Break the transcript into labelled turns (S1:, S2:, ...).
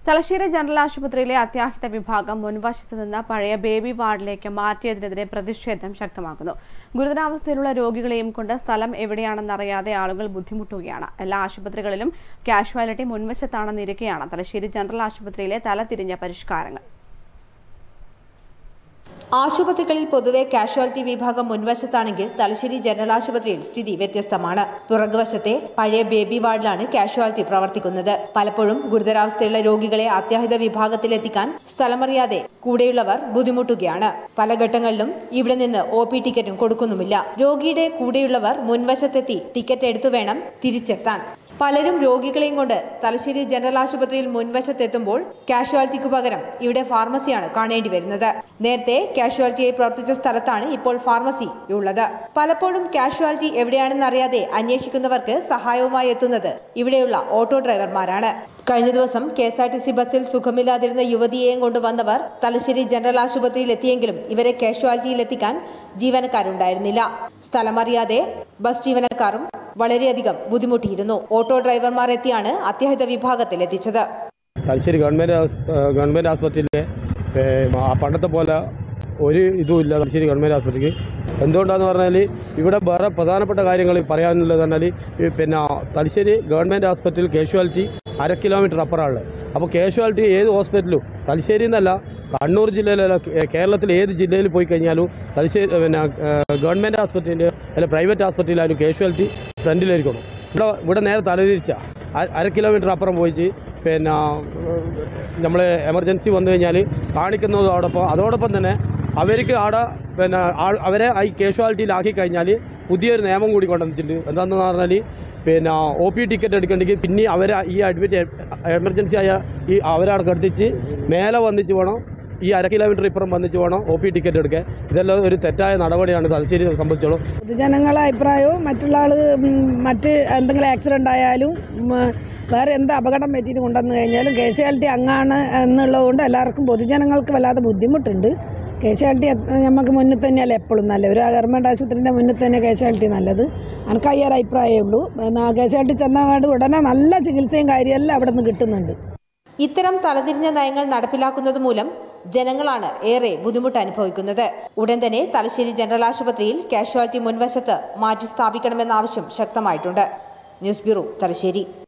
S1: Thalassery general ആശുപത്രിയിലെ അത്യാഹിത വിഭാഗം മുൻവശത്ത് നിന്ന് പഴയ ബേബി വാർഡിലേക്ക് മാറ്റിയതിനെതിരെ പ്രതിഷേധം ശക്തമാക്കുന്നു ഗുരുതരാവസ്ഥയിലുള്ള രോഗികളെയും കൊണ്ട് സ്ഥലം എവിടെയാണെന്നറിയാതെ ആളുകൾ ബുദ്ധിമുട്ടുകയാണ് എല്ലാ ആശുപത്രികളിലും കാഷ്വാലിറ്റി മുൻവശത്താണെന്നിരിക്കെയാണ് തലശ്ശേരി ജനറൽ ആശുപത്രിയിലെ തലതിരിഞ്ഞ പരിഷ്കാരങ്ങൾ
S2: ആശുപത്രികളിൽ പൊതുവെ കാഷ്വാലിറ്റി വിഭാഗം മുൻവശത്താണെങ്കിൽ തലശ്ശേരി ജനറൽ ആശുപത്രിയിൽ സ്ഥിതി വ്യത്യസ്തമാണ് പുറകുവശത്തെ പഴയ ബേബി വാർഡിലാണ് കാഷ്വാലിറ്റി പ്രവർത്തിക്കുന്നത് പലപ്പോഴും ഗുരുതരാവസ്ഥയുള്ള രോഗികളെ അത്യാഹിത വിഭാഗത്തിലെത്തിക്കാൻ സ്ഥലമറിയാതെ കൂടെയുള്ളവർ ബുദ്ധിമുട്ടുകയാണ് പല ഘട്ടങ്ങളിലും ഇവിടെ നിന്ന് ഒ പി ടിക്കറ്റും കൊടുക്കുന്നുമില്ല രോഗിയുടെ കൂടെയുള്ളവർ മുൻവശത്തെത്തി ടിക്കറ്റ് എടുത്തു വേണം തിരിച്ചെത്താൻ പലരും രോഗികളെയും കൊണ്ട് തലശ്ശേരി ജനറൽ ആശുപത്രിയിൽ മുൻവശത്തെത്തുമ്പോൾ കാഷ്വാലിറ്റിക്ക് പകരം ഇവിടെ ഫാർമസിയാണ് കാണേണ്ടി വരുന്നത് നേരത്തെ കാഷ്വാലിറ്റിയായി പ്രവർത്തിച്ച സ്ഥലത്താണ് ഇപ്പോൾ ഫാർമസി ഉള്ളത് പലപ്പോഴും കാഷ്വാലിറ്റി എവിടെയാണെന്ന് അറിയാതെ അന്വേഷിക്കുന്നവർക്ക് സഹായവുമായി എത്തുന്നത് ഇവിടെയുള്ള ഓട്ടോ ഡ്രൈവർമാരാണ് കഴിഞ്ഞ ദിവസം K S R T C ബസ്സിൽ സുഖമില്ലാതിരുന്ന യുവതിയെയും കൊണ്ടുവന്നവർ തലശ്ശേരി ജനറൽ ആശുപത്രിയിൽ എത്തിയെങ്കിലും ഇവരെ കാഷ്വാലിറ്റിയിൽ എത്തിക്കാൻ ജീവനക്കാരുണ്ടായിരുന്നില്ല സ്ഥലമറിയാതെ ബസ് ജീവനക്കാരും വളരെയധികം ബുദ്ധിമുട്ടിയിരുന്നു ഓട്ടോ ഡ്രൈവർമാർ എത്തിയാണ് അത്യാഹിത വിഭാഗത്തിൽ എത്തിച്ചത്
S3: തലശ്ശേരി ഗവൺമെൻറ് ആസ്- ഏഹ് ഗവൺമെൻറ് ആസ്പത്രിയിലെ ഏഹ് ആ പണ്ടത്തെ പോലെ ഒരു ഇതും ഇല്ല തലശ്ശേരി ഗവൺമെൻറ് ആസ്പത്രിക്ക് എന്തുകൊണ്ടാന്ന് പറഞ്ഞാൽ ഇവിടെ വേറെ പ്രധാനപ്പെട്ട കാര്യങ്ങൾ പറയാനുള്ളത് പറഞ്ഞാൽ ഈ പിന്നെ തലശ്ശേരി ഗവൺമെൻറ് ഹോസ്പിറ്റൽ കാഷ്വാലിറ്റി അര കിലോമീറ്റർ അപ്പുറമുള്ളത് അപ്പോൾ കാഷ്വാലിറ്റി ഏത് ഹോസ്പിറ്റലും തലശ്ശേരി എന്നല്ല കണ്ണൂർ ജില്ലയിലല്ല കേ- കേരളത്തിൽ ഏത് ജില്ലയിൽ പോയി കഴിഞ്ഞാലും തലശ്ശേരി പിന്നെ ഏഹ് ഗവൺമെൻറ് ആസ്പത്രിൻ്റെ അല്ല പ്രൈവറ്റ് ആസ്പത്രിയിലായാലും കാഷ്വാലിറ്റി ഫ്രണ്ടിലായിരിക്കണം ഇവിടെ ഇവിടെ നേരെ തലതിരിച്ച അര കിലോമീറ്റർ അപ്പുറം പോയിട്ട് പിന്നെ നമ്മൾ എമർജൻസി വന്നു കഴിഞ്ഞാൽ കാണിക്കുന്നതോടൊപ്പം അതോടൊപ്പം തന്നെ അവർക്ക് അവിടെ പിന്നെ ആൾ- അവരെ ഈ കാഷ്വാലിറ്റിയിലാക്കി കഴിഞ്ഞാൽ പുതിയൊരു നിയമം കൂടി കൊണ്ടുവന്നിട്ടുണ്ട് എന്താണെന്ന് പറഞ്ഞാൽ പിന്നെ ഒ പി ടിക്കറ്റ് എടുക്കണമെങ്കിൽ പിന്നെ അവരെ ഈ അഡ്മിറ്റ് എമർജൻസി ആയ ഈ അവരവിടെ കടത്തിച്ച് മേലെ വന്നിച്ച് വേണം ഈ അര കിലോമീറ്റർ ഇപ്പുറം വന്നിച്ച് വേണം ഒ പി ടിക്കറ്റ് എടുക്കാൻ ഇതെല്ലാം ഒരു തെറ്റായ നടപടിയാണ് തലശ്ശേരി സംബന്ധിച്ചോളം
S4: പൊതുജനങ്ങളെ അഭിപ്രായവും മറ്റുള്ള ആൾ മറ്റ് എന്തെങ്കിലും ആക്സിഡൻ്റ് ആയാലും ഉം, വേറെ എന്ത് അപകടം പറ്റിയിട്ട് കൊണ്ടുവന്നു കഴിഞ്ഞാലും കാഷ്വാലിറ്റി അങ്ങാണ് എന്നുള്ളതുകൊണ്ട് എല്ലാവർക്കും പൊതുജനങ്ങൾക്ക് വല്ലാതെ ബുദ്ധിമുട്ടുണ്ട് കാഷ്വാലിറ്റി നമുക്ക് മുന്നിൽ തന്നെയല്ല എപ്പോഴും നല്ലത് ഒരു ഗവൺമെൻറ് ആശുപത്രിൻ്റെ മുന്നിൽ തന്നെ കാഷ്വാലിറ്റി നല്ലത് എനിക്ക് ഈ ഒരു അഭിപ്രായമേ ഉള്ളൂ എന്നാ കാഷ്വാലിറ്റി ചെന്നാൽ ഉടനെ നല്ല ചികിത്സയും കാര്യമെല്ലാം അവിടെ നിന്ന് കിട്ടുന്നുണ്ട്
S2: ഇത്തരം തലതിരിഞ്ഞ നയങ്ങൾ നടപ്പിലാക്കുന്നത് മൂലം ജനങ്ങളാണ് ഏറെ ബുദ്ധിമുട്ട് അനുഭവിക്കുന്നത് ഉടൻ തന്നെ തലശ്ശേരി ജനറൽ ആശുപത്രിയിൽ കാഷ്വാലിറ്റി മുൻവശത്ത് മാറ്റി സ്ഥാപിക്കണമെന്ന ആവശ്യം ശക്തമായിട്ടുണ്ട് ന്യൂസ് ബ്യൂറോ തലശ്ശേരി